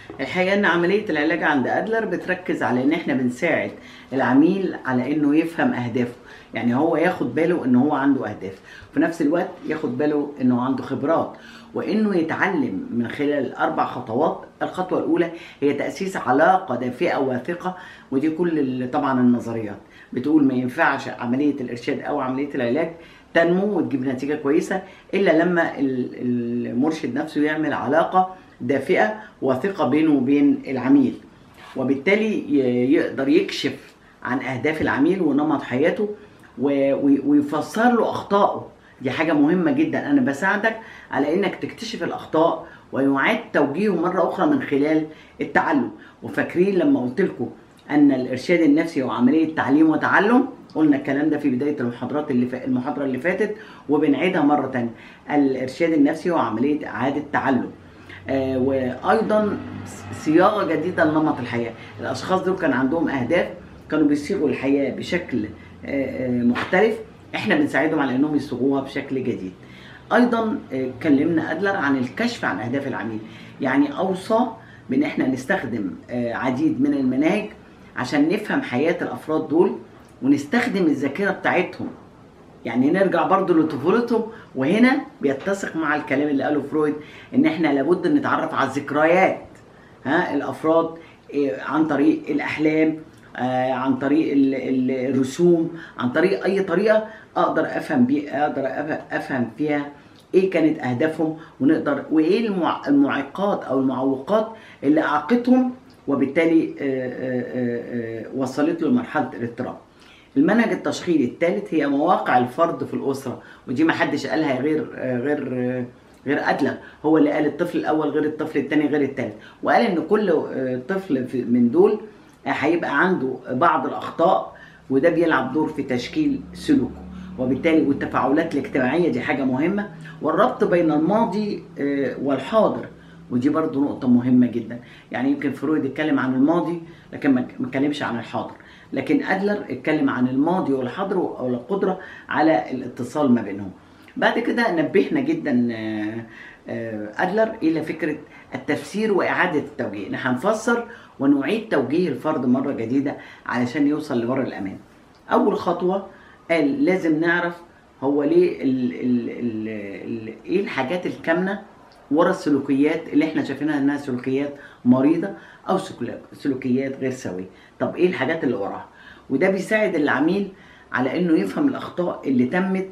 الحقيقه ان عمليه العلاج عند ادلر بتركز على ان احنا بنساعد العميل على انه يفهم اهدافه يعني هو ياخد باله ان هو عنده اهداف في نفس الوقت ياخد باله انه عنده خبرات وانه يتعلم من خلال اربع خطوات الخطوه الاولى هي تاسيس علاقه دافئه واثقه ودي كل ال- طبعا النظريات بتقول ما ينفعش عمليه الارشاد او عمليه العلاج تنمو وتجيب نتيجه كويسه الا لما ال- المرشد نفسه يعمل علاقه دافئه وثقه بينه وبين العميل وبالتالي ي- يقدر يكشف عن اهداف العميل ونمط حياته و- وي- ويفسر له اخطائه دي حاجه مهمه جدا انا بساعدك على انك تكتشف الاخطاء ويعاد توجيهه مره اخرى من خلال التعلم وفاكرين لما قلت لكم ان الارشاد النفسي هو عمليه تعليم وتعلم قلنا الكلام ده في بدايه المحاضرات اللي ف... المحاضره اللي فاتت وبنعيدها مره تانية الارشاد النفسي هو عمليه اعاده تعلم آه وايضا صياغه جديده لنمط الحياه الاشخاص دول كان عندهم اهداف كانوا بيصيغوا الحياه بشكل آه، آه، مختلف احنا بنساعدهم على انهم يصيغوها بشكل جديد ايضا آه، كلمنا ادلر عن الكشف عن اهداف العميل يعني اوصى بان احنا نستخدم آه، عديد من المناهج عشان نفهم حياه الافراد دول ونستخدم الذاكره بتاعتهم يعني نرجع برضو لطفولتهم وهنا بيتسق مع الكلام اللي قاله فرويد ان احنا لابد نتعرف على الذكريات ها الافراد إيه، عن طريق الاحلام آه، عن طريق ال- ال- الرسوم عن طريق اي طريقه اقدر افهم بي اقدر أف- افهم فيها ايه كانت اهدافهم ونقدر وايه المع- المعيقات او المعوقات اللي اعاقتهم وبالتالي آه، آه، آه، آه، وصلت له لمرحله الاضطراب المنهج التشخيصي الثالث هي مواقع الفرد في الاسره ودي ما حدش قالها غير آه، غير آه، غير ادلر هو اللي قال الطفل الاول غير الطفل الثاني غير الثالث وقال ان كل آه، طفل في- من دول آه، هيبقى عنده بعض الاخطاء وده بيلعب دور في تشكيل سلوكه وبالتالي والتفاعلات الاجتماعيه دي حاجه مهمه والربط بين الماضي آه، والحاضر ودي برضو نقطة مهمة جدا يعني يمكن فرويد اتكلم عن الماضي لكن ما ما اتكلمش عن الحاضر لكن أدلر اتكلم عن الماضي والحاضر والقدرة على الاتصال ما بينهم بعد كده نبهنا جدا آه، آه، أدلر إلى فكرة التفسير وإعادة التوجيه نحن هنفسر ونعيد توجيه الفرد مرة جديدة علشان يوصل لبر الأمان أول خطوة قال لازم نعرف هو ليه ال ال ال ال ايه الحاجات الكامنه ورا السلوكيات اللي احنا شايفينها انها سلوكيات مريضه او سلوك- سلوكيات غير سويه طب ايه الحاجات اللي وراها وده بيساعد العميل على انه يفهم الاخطاء اللي تمت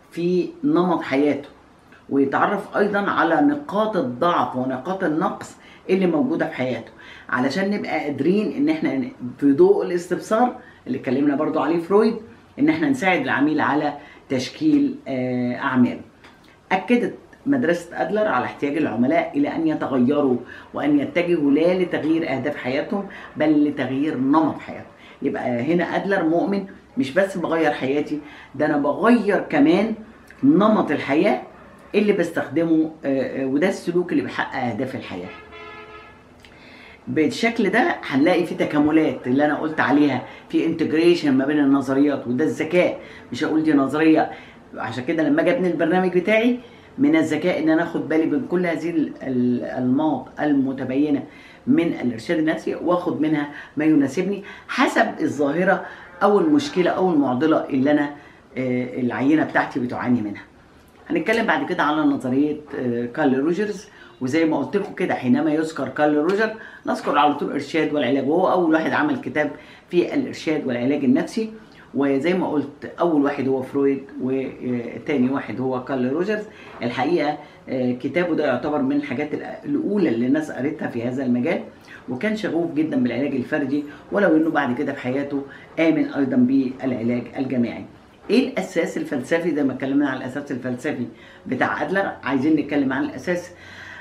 في نمط حياته ويتعرف ايضا على نقاط الضعف ونقاط النقص اللي موجوده في حياته علشان نبقى قادرين ان احنا في ضوء الاستبصار اللي اتكلمنا برضو عليه فرويد ان احنا نساعد العميل على تشكيل آه، اعماله اكدت مدرسة أدلر على احتياج العملاء إلى أن يتغيروا وأن يتجهوا لا لتغيير أهداف حياتهم بل لتغيير نمط حياتهم يبقى هنا أدلر مؤمن مش بس بغير حياتي ده أنا بغير كمان نمط الحياة اللي بستخدمه آه، آه، وده السلوك اللي بيحقق أهداف الحياة بالشكل ده هنلاقي في تكاملات اللي انا قلت عليها في انتجريشن ما بين النظريات وده الذكاء مش هقول دي نظريه عشان كده لما اجي ابني البرنامج بتاعي من الذكاء ان انا اخد بالي من كل هذه ال- ال- الانماط المتبينه من الارشاد النفسي واخد منها ما يناسبني حسب الظاهره او المشكله او المعضله اللي انا آه، العينه بتاعتي بتعاني منها هنتكلم بعد كده على نظريه آه، كارل روجرز وزي ما قلت لكم كده حينما يذكر كارل روجر نذكر على طول الارشاد والعلاج وهو اول واحد عمل كتاب في الارشاد والعلاج النفسي وزي ما قلت اول واحد هو فرويد وتاني واحد هو كارل روجرز الحقيقه آه، كتابه ده يعتبر من الحاجات الأ- الاولى اللي الناس قريتها في هذا المجال وكان شغوف جدا بالعلاج الفردي ولو انه بعد كده في حياته امن ايضا بالعلاج الجماعي ايه الاساس الفلسفي زي ما اتكلمنا عن الاساس الفلسفي بتاع ادلر عايزين نتكلم عن الاساس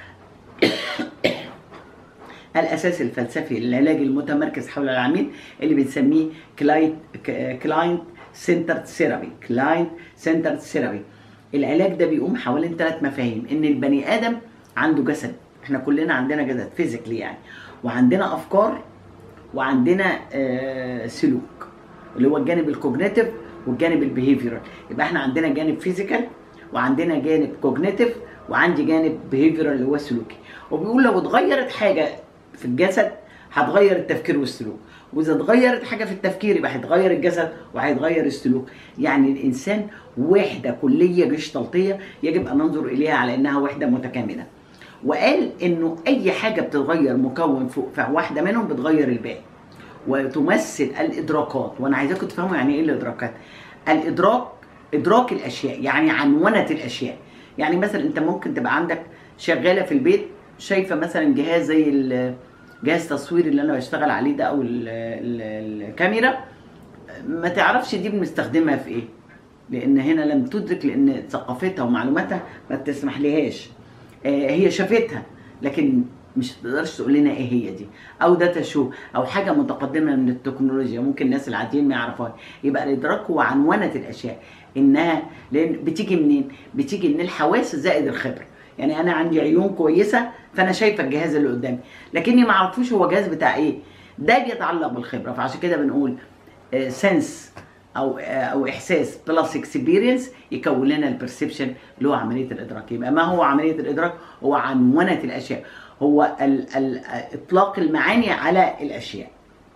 الاساس الفلسفي للعلاج المتمركز حول العميل اللي بنسميه كلاينت كلاينت سنترد ثيرابي كلاينت سنترد ثيرابي العلاج ده بيقوم حوالين ثلاث مفاهيم ان البني ادم عنده جسد احنا كلنا عندنا جسد فيزيكلي يعني وعندنا افكار وعندنا آه سلوك اللي هو الجانب الكوجنيتيف والجانب البيهيفيرال يبقى احنا عندنا جانب فيزيكال وعندنا جانب كوجنيتيف وعندي جانب بيهيفيرال اللي هو سلوكي وبيقول لو اتغيرت حاجه في الجسد هتغير التفكير والسلوك واذا اتغيرت حاجه في التفكير يبقى هيتغير الجسد وهيتغير السلوك يعني الانسان وحده كليه جشتلطيه يجب ان ننظر اليها على انها وحده متكامله وقال انه اي حاجه بتتغير مكون في في واحده منهم بتغير الباقي وتمثل الادراكات وانا عايزاكم تفهموا يعني ايه الادراكات الادراك ادراك الاشياء يعني عنونه الاشياء يعني مثلا انت ممكن تبقى عندك شغاله في البيت شايفه مثلا جهاز زي ال- جهاز تصوير اللي انا بشتغل عليه ده او ال- ال- الكاميرا ما تعرفش دي بنستخدمها في ايه لان هنا لم تدرك لان ثقافتها ومعلوماتها ما تسمح لهاش آه، هي شافتها لكن مش تقدرش تقول لنا ايه هي دي او داتا شو او حاجه متقدمه من التكنولوجيا ممكن الناس العاديين ما يعرفوها يبقى الادراك هو عنونه الاشياء انها لان بتيجي منين بتيجي من الحواس زائد الخبره يعني انا عندي عيون كويسه فانا شايفه الجهاز اللي قدامي لكني ما اعرفوش هو جهاز بتاع ايه ده بيتعلق بالخبره فعشان كده بنقول سنس او آه، او احساس بلس اكسبيرينس يكون لنا البرسبشن اللي هو عمليه الادراك يبقى ما هو عمليه الادراك هو عنونه الاشياء هو ال ال اطلاق المعاني على الاشياء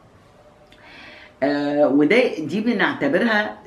آه وده دي بنعتبرها آه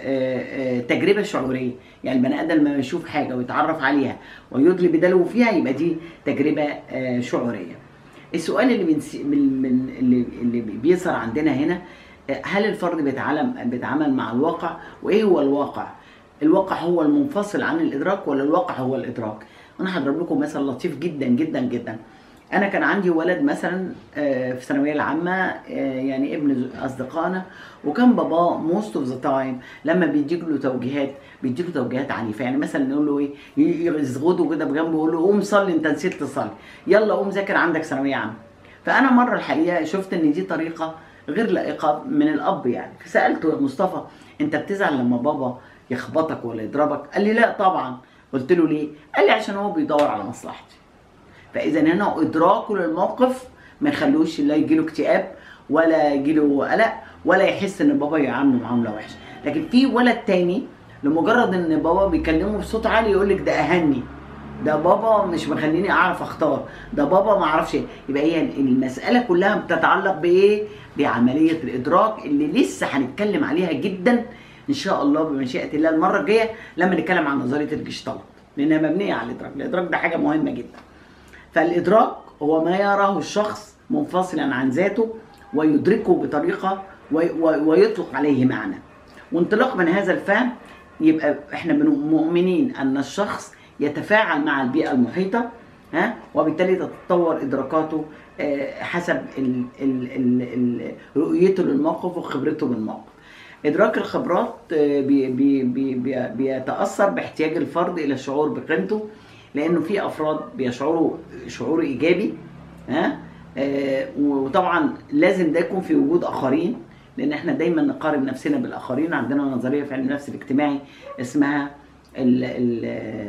آه آه تجربه شعوريه يعني البني ادم لما يشوف حاجه ويتعرف عليها ويدلي بدلو فيها يبقى دي تجربه آه شعوريه السؤال اللي بنس... من من اللي اللي بيظهر عندنا هنا آه، هل الفرد بيتعلم بيتعامل مع الواقع وايه هو الواقع الواقع هو المنفصل عن الادراك ولا الواقع هو الادراك انا هضرب لكم مثل لطيف جدا جدا جدا انا كان عندي ولد مثلا آه، في الثانويه العامه آه، يعني ابن اصدقائنا وكان باباه موست اوف ذا تايم لما بيديك له توجيهات بيديك له توجيهات عنيفه يعني مثلا نقول له ايه ي- يزغده كده بجنبه يقول له قوم صلي انت نسيت تصلي يلا قوم ذاكر عندك ثانويه عامه فانا مره الحقيقه شفت ان دي طريقه غير لائقه من الاب يعني فسالته يا مصطفى انت بتزعل لما بابا يخبطك ولا يضربك قال لي لا طبعا قلت له ليه قال لي عشان هو بيدور على مصلحتي فاذا هنا ادراكه للموقف ما يخلوش لا يجيله اكتئاب ولا يجيله قلق ولا يحس ان بابا يعامله معامله وحشه لكن في ولد تاني لمجرد ان بابا بيكلمه بصوت عالي يقول لك ده اهني ده بابا مش مخليني اعرف اختار ده بابا ما اعرفش ايه يبقى هي المساله كلها بتتعلق بايه بعمليه الادراك اللي لسه هنتكلم عليها جدا ان شاء الله بمشيئه الله المره الجايه لما نتكلم عن نظريه الجشتالت لانها مبنيه على الادراك الادراك ده حاجه مهمه جدا فالإدراك هو ما يراه الشخص منفصلا عن ذاته ويدركه بطريقة وي- وي- ويطلق عليه معنى وانطلاق من هذا الفهم يبقى احنا بنبقى مؤمنين ان الشخص يتفاعل مع البيئة المحيطة ها وبالتالي تتطور ادراكاته آه، حسب ال ال ال ال رؤيته للموقف وخبرته بالموقف ادراك الخبرات آه، بي بي بي بي بيتاثر باحتياج الفرد الى الشعور بقيمته لانه في افراد بيشعروا شعور ايجابي ها آه، وطبعا لازم ده يكون في وجود اخرين لان احنا دايما نقارن نفسنا بالاخرين عندنا نظريه في علم النفس الاجتماعي اسمها ال ال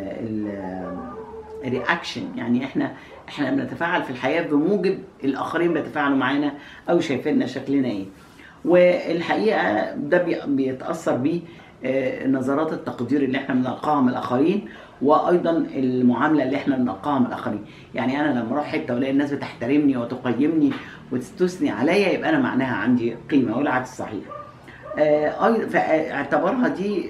ال الرياكشن يعني احنا احنا بنتفاعل في الحياه بموجب الاخرين بيتفاعلوا معانا او شايفيننا شكلنا ايه والحقيقه ده بي- بيتاثر بيه آه، نظرات التقدير اللي احنا بنلقاها من الاخرين وايضا المعامله اللي احنا بنلقاها من الاخرين يعني انا لما اروح حته والاقي الناس بتحترمني وتقيمني وتستثني عليا يبقى انا معناها عندي قيمه والعكس صحيح آه، أيضا فاعتبرها دي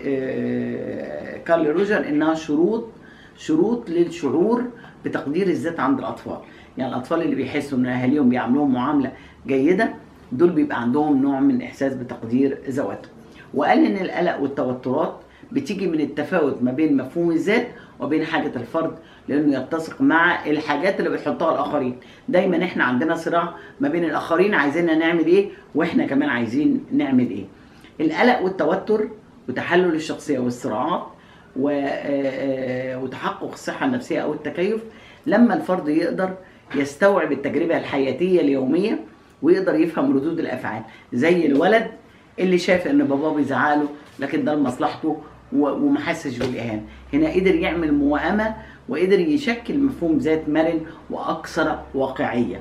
آه، كارل روجر انها شروط شروط للشعور بتقدير الذات عند الاطفال يعني الاطفال اللي بيحسوا ان اهاليهم بيعاملوهم معامله جيده دول بيبقى عندهم نوع من احساس بتقدير ذواتهم وقال ان القلق والتوترات بتيجي من التفاوت ما بين مفهوم الذات وبين حاجه الفرد لانه يتسق مع الحاجات اللي بيحطها الاخرين دايما احنا عندنا صراع ما بين الاخرين عايزيننا نعمل ايه واحنا كمان عايزين نعمل ايه القلق والتوتر وتحلل الشخصيه والصراعات و- آه، آه، وتحقق الصحه النفسيه او التكيف لما الفرد يقدر يستوعب التجربه الحياتيه اليوميه ويقدر يفهم ردود الافعال زي الولد اللي شاف ان باباه بيزعله لكن ده لمصلحته و- وما حسش بالاهانه هنا قدر يعمل موائمه وقدر يشكل مفهوم ذات مرن واكثر واقعيه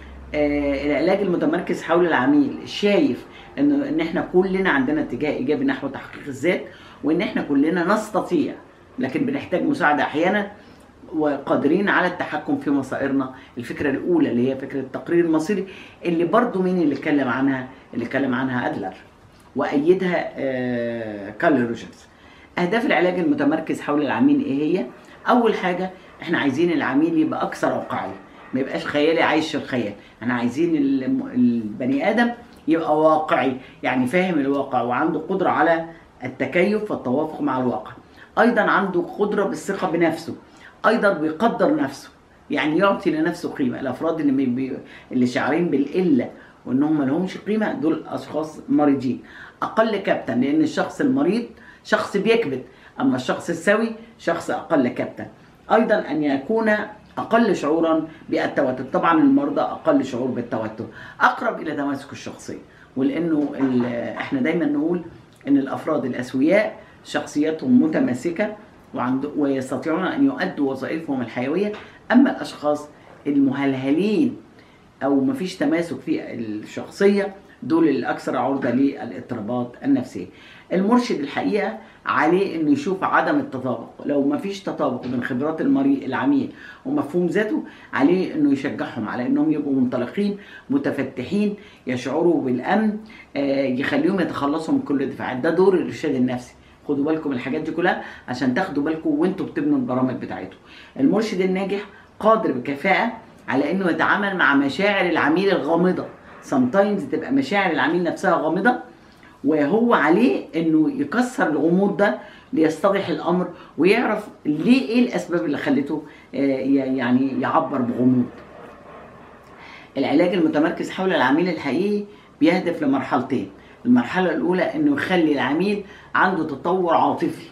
آه، العلاج المتمركز حول العميل شايف ان ان احنا كلنا عندنا اتجاه ايجابي نحو تحقيق الذات وان احنا كلنا نستطيع لكن بنحتاج مساعده احيانا وقادرين على التحكم في مصائرنا الفكره الاولى اللي هي فكره التقرير المصيري اللي برضو مين اللي اتكلم عنها اللي اتكلم عنها ادلر وايدها آه، كارل روجرز اهداف العلاج المتمركز حول العميل ايه هي اول حاجه احنا عايزين العميل يبقى اكثر واقعيه ما يبقاش خيالي عايش في الخيال احنا عايزين الم- البني ادم يبقى واقعي يعني فاهم الواقع وعنده قدره على التكيف والتوافق مع الواقع ايضا عنده قدره بالثقه بنفسه ايضا بيقدر نفسه يعني يعطي لنفسه قيمه الافراد اللي بي اللي شعارين بالقله وانهم ما لهمش قيمه دول اشخاص مريضين اقل كبتا لان الشخص المريض شخص بيكبت اما الشخص السوي شخص اقل كبتا ايضا ان يكون اقل شعورا بالتوتر طبعا المرضى اقل شعور بالتوتر اقرب الى تماسك الشخصيه ولانه ال- احنا دايما نقول ان الافراد الاسوياء شخصيتهم متماسكه وعند ويستطيعون ان يؤدوا وظائفهم الحيويه اما الاشخاص المهلهلين او مفيش تماسك في الشخصيه دول الاكثر عرضه للاضطرابات النفسيه المرشد الحقيقه عليه انه يشوف عدم التطابق لو مفيش تطابق بين خبرات المريض العميل ومفهوم ذاته عليه انه يشجعهم على انهم يبقوا منطلقين متفتحين يشعروا بالامن آه، يخليهم يتخلصوا من كل الدفاعات ده دور الارشاد النفسي خدوا بالكم من الحاجات دي كلها عشان تاخدوا بالكم وانتوا بتبنوا البرامج بتاعتكم المرشد الناجح قادر بكفاءه على انه يتعامل مع مشاعر العميل الغامضه sometimes تبقى مشاعر العميل نفسها غامضه وهو عليه انه يكسر الغموض ده ليستضح الامر ويعرف ليه ايه الاسباب اللي خلته آه، ي- يعني يعبر بغموض العلاج المتمركز حول العميل الحقيقي بيهدف لمرحلتين المرحلة الأولى إنه يخلي العميل عنده تطور عاطفي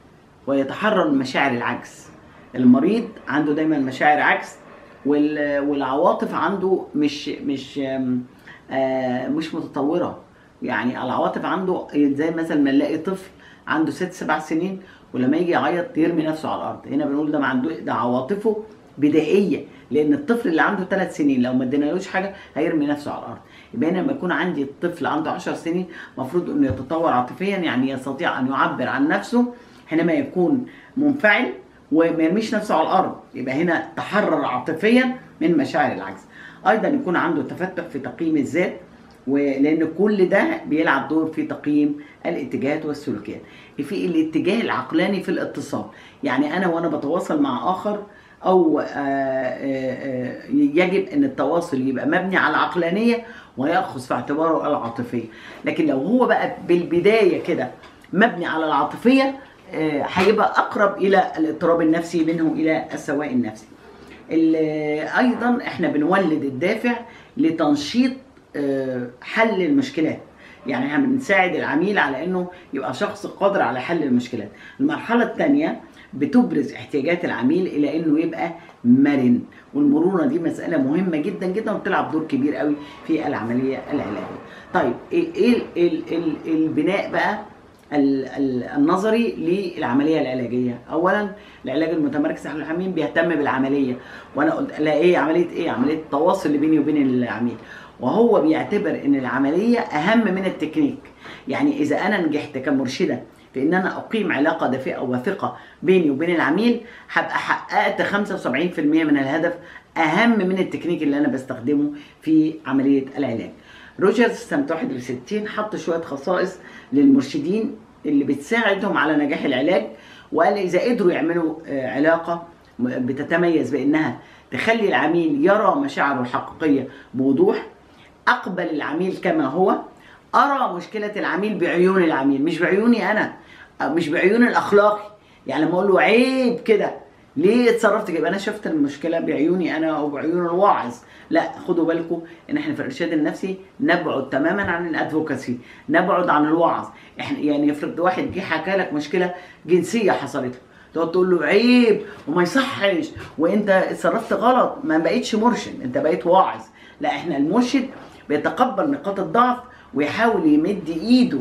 ويتحرر من مشاعر العجز المريض عنده دايما مشاعر عجز وال- والعواطف عنده مش مش آم، آه، مش متطورة يعني العواطف عنده زي مثلا ما نلاقي طفل عنده ست سبع سنين ولما يجي يعيط يرمي نفسه على الارض هنا بنقول ده ما عنده ده عواطفه بدائيه لان الطفل اللي عنده ثلاث سنين لو ما ادينالوش حاجه هيرمي نفسه على الارض يبقى هنا لما يكون عندي الطفل عنده 10 سنين المفروض انه يتطور عاطفيا يعني يستطيع ان يعبر عن نفسه حينما يكون منفعل وما يرميش نفسه على الارض يبقى هنا تحرر عاطفيا من مشاعر العجز ايضا يكون عنده تفتح في تقييم الذات ولان كل ده بيلعب دور في تقييم الاتجاهات والسلوكيات في الاتجاه العقلاني في الاتصال يعني انا وانا بتواصل مع اخر او آه، آه، آه، يجب ان التواصل يبقى مبني على العقلانيه وياخذ في اعتباره العاطفيه لكن لو هو بقى بالبدايه كده مبني على العاطفيه آه، هيبقى اقرب الى الاضطراب النفسي منه الى السواء النفسي ال- ايضا احنا بنولد الدافع لتنشيط آه، حل المشكلات يعني احنا بنساعد العميل على انه يبقى شخص قادر على حل المشكلات المرحله الثانيه بتبرز احتياجات العميل الى انه يبقى مرن والمرونه دي مساله مهمه جدا جدا وبتلعب دور كبير قوي في العمليه العلاجيه طيب ايه ايه ال- ال- ال- البناء بقى ال- ال- النظري للعمليه العلاجيه اولا العلاج المتمركز على العميل بيهتم بالعمليه وانا قلت لا ايه عمليه ايه عمليه التواصل اللي بيني وبين العميل وهو بيعتبر ان العمليه اهم من التكنيك يعني اذا انا نجحت كمرشده في ان انا اقيم علاقه دافئه وثقه بيني وبين العميل هبقى حققت 75% من الهدف اهم من التكنيك اللي انا بستخدمه في عمليه العلاج روجرز سنه 61 حط شويه خصائص للمرشدين اللي بتساعدهم على نجاح العلاج وقال اذا قدروا يعملوا آه، علاقه م- بتتميز بانها تخلي العميل يرى مشاعره الحقيقيه بوضوح اقبل العميل كما هو ارى مشكله العميل بعيون العميل مش بعيوني انا أو مش بعيون الاخلاقي يعني لما اقول له عيب كده ليه اتصرفت كده يبقى انا شفت المشكله بعيوني انا او بعيون الواعظ لا خدوا بالكم ان احنا في الارشاد النفسي نبعد تماما عن الادفوكاسي نبعد عن الوعظ احنا يعني افرض واحد جه حكى لك مشكله جنسيه حصلت له تقعد تقول له عيب وما يصحش وانت اتصرفت غلط ما بقيتش مرشد انت بقيت واعظ لا احنا المرشد بيتقبل نقاط الضعف ويحاول يمد ايده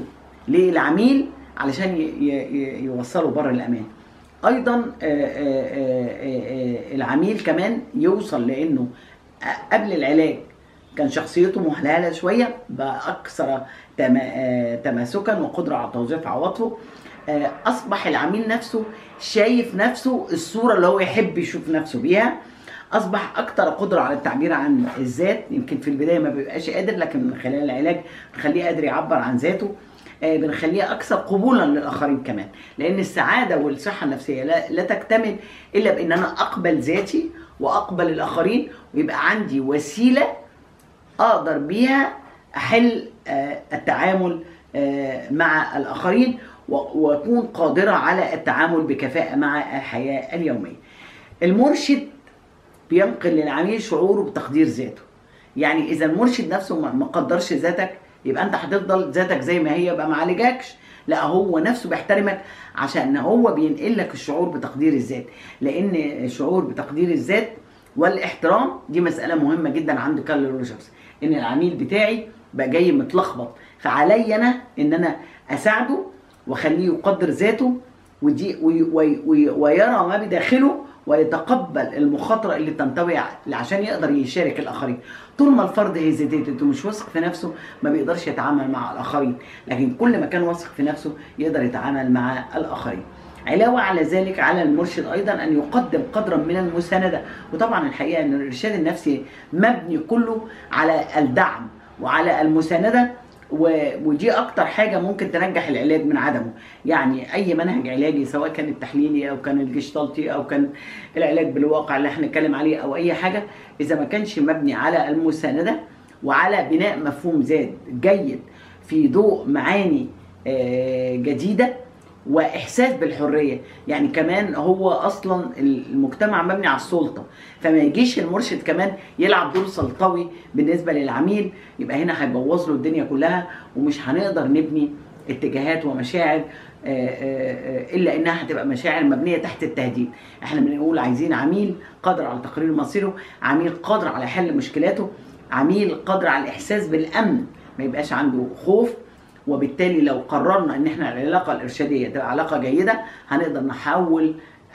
للعميل علشان ي- ي- ي- يوصله بره الامان ايضا آه، آه، آه، آه، العميل كمان يوصل لانه قبل العلاج كان شخصيته مهلهله شويه بقى اكثر تما- آه، تماسكا وقدره على توظيف عواطفه آه، اصبح العميل نفسه شايف نفسه الصوره اللي هو يحب يشوف نفسه بيها اصبح اكتر قدره على التعبير عن الذات يمكن في البدايه ما بيبقاش قادر لكن من خلال العلاج بنخليه قادر يعبر عن ذاته آه، بنخليه اكثر قبولا للاخرين كمان لان السعاده والصحه النفسيه لا, لا تكتمل الا بان انا اقبل ذاتي واقبل الاخرين ويبقى عندي وسيله اقدر بيها احل آه، التعامل آه، مع الاخرين و- واكون قادره على التعامل بكفاءه مع الحياه اليوميه. المرشد بينقل للعميل شعوره بتقدير ذاته. يعني اذا المرشد نفسه ما ما قدرش ذاتك يبقى انت هتفضل ذاتك زي ما هي يبقى ما عالجكش لا هو نفسه بيحترمك عشان هو بينقل لك الشعور بتقدير الذات لان الشعور بتقدير الذات والاحترام دي مساله مهمه جدا عند كارل روجرز ان العميل بتاعي بقى جاي متلخبط فعلي انا ان انا اساعده واخليه يقدر ذاته ودي وي وي وي ويرى ما بداخله ويتقبل المخاطره اللي تنتوي ع- عشان يقدر يشارك الاخرين طول ما الفرد هيزيتيتد ومش واثق في نفسه ما بيقدرش يتعامل مع الاخرين لكن كل ما كان واثق في نفسه يقدر يتعامل مع الاخرين علاوة على ذلك على المرشد أيضا أن يقدم قدرا من المساندة وطبعا الحقيقة أن الإرشاد النفسي مبني كله على الدعم وعلى المساندة و- ودي أكتر حاجة ممكن تنجح العلاج من عدمه يعني أي منهج علاجي سواء كان التحليلي أو كان الجشتالتي أو كان العلاج بالواقع اللي احنا نتكلم عليه أو أي حاجة إذا ما كانش مبني على المساندة وعلى بناء مفهوم ذات جيد في ضوء معاني آه، جديده واحساس بالحريه يعني كمان هو اصلا المجتمع مبني على السلطه فما يجيش المرشد كمان يلعب دور سلطوي بالنسبه للعميل يبقى هنا هيبوظ له الدنيا كلها ومش هنقدر نبني اتجاهات ومشاعر آه، آه، آه، الا انها هتبقى مشاعر مبنيه تحت التهديد احنا بنقول عايزين عميل قادر على تقرير مصيره عميل قادر على حل مشكلاته عميل قادر على الاحساس بالامن ما يبقاش عنده خوف وبالتالي لو قررنا ان احنا العلاقه الارشاديه تبقى علاقه جيده هنقدر نحول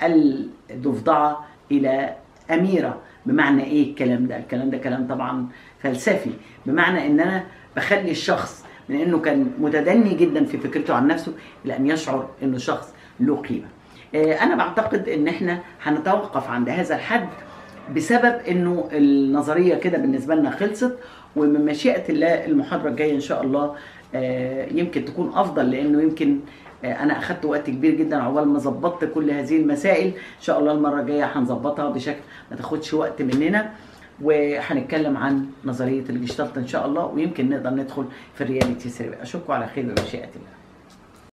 الضفدعه الى اميره بمعنى ايه الكلام ده الكلام ده كلام طبعا فلسفي بمعنى ان انا بخلي الشخص من انه كان متدني جدا في فكرته عن نفسه الى ان يشعر انه شخص له قيمه آه، انا بعتقد ان احنا هنتوقف عند هذا الحد بسبب انه النظريه كده بالنسبه لنا خلصت ومن مشيئه الله المحاضره الجايه ان شاء الله آه، يمكن تكون افضل لانه يمكن آه، انا اخدت وقت كبير جدا عقبال ما ظبطت كل هذه المسائل ان شاء الله المره الجايه هنظبطها بشكل ما تاخدش وقت مننا وهنتكلم عن نظريه الجشتالت ان شاء الله ويمكن نقدر ندخل في الرياليتي سيرفي اشوفكم على خير بمشيئه الله